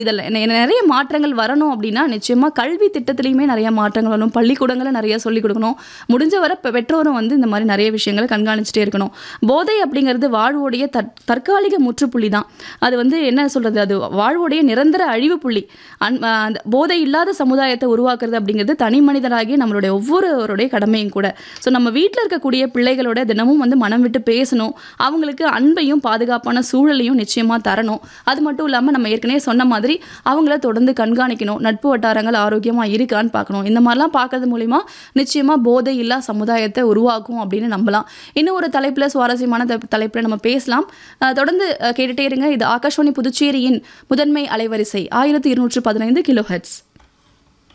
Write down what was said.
இதில் நிறைய மாற்றங்கள் வரணும் அப்படின்னா நிச்சயமா கல்வி திட்டத்திலையுமே நிறைய மாற்றங்கள் வரணும் பள்ளிக்கூடங்களை நிறைய சொல்லிக் கொடுக்கணும் முடிஞ்ச வரை பெ- பெற்றோரும் வந்து இந்த மாதிரி நிறைய விஷயங்களை கண்காணிச்சுட்டே இருக்கணும் போதை அப்படிங்கிறது வாழ்வுடைய தற் தற்காலிக முற்றுப்புள்ளி தான் அது வந்து என்ன சொல்றது அது வாழ்வுடைய நிரந்தர அழிவு புள்ளி அன் அஹ் அந்த போதை இல்லாத சமுதாயத்தை உருவாக்குறது அப்படிங்கிறது தனி மனிதராகிய நம்மளுடைய ஒவ்வொருவருடைய கடமையும் கூட ஸோ நம்ம வீட்டில் இருக்கக்கூடிய பிள்ளைகளோட தினமும் வந்து மனம் விட்டு பேசணும் அவங்களுக்கு அன்பையும் பாதுகாப்பான சூழலையும் நிச்சயமா தரணும் அது மட்டும் இல்லாமல் நம்ம ஏற்கனவே சொன்ன மாதிரி அவங்கள தொடர்ந்து கண்காணிக்கணும் நட்பு வட்டாரங்கள் ஆரோக்கியமா இருக்கான்னு பார்க்கணும் இந்த மாதிரிலாம் பார்க்கறது மூலிமா நிச்சயமா போதை இல்லா சமுதாயத்தை உருவாக்கும் அப்படின்னு நம்பலாம் இன்னும் ஒரு தலைப்புல சுவாரஸ்யமான த- தலைப்புல நம்ம பேசலாம் அஹ் தொடர்ந்து அஹ், கேட்டுட்டே இருங்க இது ஆகாஷ்வாணி புதுச்சேரியின் முதன்மை அலைவரிசை ஆயிரத்தி இருநூற்று பதினைந்து கிலோ ஹெட்ஸ்